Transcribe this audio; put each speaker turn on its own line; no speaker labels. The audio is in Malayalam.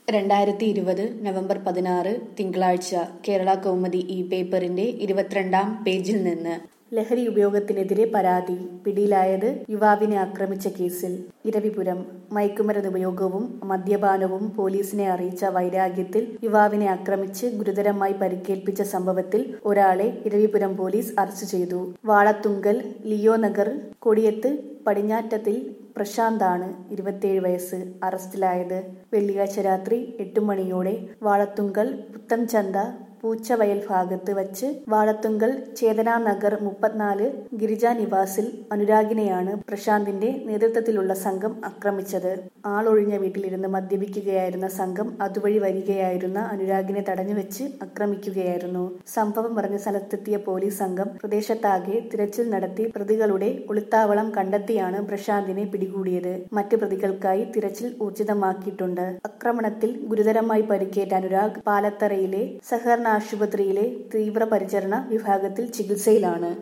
രണ്ടായിരത്തി ഇരുപത് നവംബർ പതിനാറ് തിങ്കളാഴ്ച കേരള കൗമുദി ഈ പേപ്പറിന്റെ ഇരുപത്തിരണ്ടാം പേജിൽ നിന്ന് ലഹരി ഉപയോഗത്തിനെതിരെ പരാതി പിടിയിലായത് യുവാവിനെ ആക്രമിച്ച കേസിൽ ഇരവിപുരം മയക്കുമരുന്ന് ഉപയോഗവും മദ്യപാനവും പോലീസിനെ അറിയിച്ച വൈരാഗ്യത്തിൽ യുവാവിനെ ആക്രമിച്ച് ഗുരുതരമായി പരിക്കേൽപ്പിച്ച സംഭവത്തിൽ ഒരാളെ ഇരവിപുരം പോലീസ് അറസ്റ്റ് ചെയ്തു വാളത്തുങ്കൽ ലിയോ നഗർ കൊടിയത്ത് പടിഞ്ഞാറ്റത്തിൽ പ്രശാന്താണ് ഇരുപത്തിയേഴ് വയസ്സ് അറസ്റ്റിലായത് വെള്ളിയാഴ്ച രാത്രി എട്ട് മണിയോടെ വാളത്തുങ്കൽ പുത്തൻചന്ത പൂച്ചവയൽ ഭാഗത്ത് വച്ച് വാളത്തുങ്കൽ ചേതനാ നഗർ മുപ്പത്തിനാല് ഗിരിജ നിവാസിൽ അനുരാഗിനെയാണ് പ്രശാന്തിന്റെ നേതൃത്വത്തിലുള്ള സംഘം ആക്രമിച്ചത് ആളൊഴിഞ്ഞ വീട്ടിലിരുന്ന് മദ്യപിക്കുകയായിരുന്ന സംഘം അതുവഴി വരികയായിരുന്ന അനുരാഗിനെ തടഞ്ഞുവെച്ച് ആക്രമിക്കുകയായിരുന്നു സംഭവം പറഞ്ഞ സ്ഥലത്തെത്തിയ പോലീസ് സംഘം പ്രദേശത്താകെ തിരച്ചിൽ നടത്തി പ്രതികളുടെ ഒളിത്താവളം കണ്ടെത്തിയാണ് പ്രശാന്തിനെ പിടികൂടിയത് മറ്റ് പ്രതികൾക്കായി തിരച്ചിൽ ഊർജിതമാക്കിയിട്ടുണ്ട് ആക്രമണത്തിൽ ഗുരുതരമായി പരിക്കേറ്റ അനുരാഗ് പാലത്തറയിലെ സഹകരണ ആശുപത്രിയിലെ തീവ്രപരിചരണ വിഭാഗത്തിൽ ചികിത്സയിലാണ്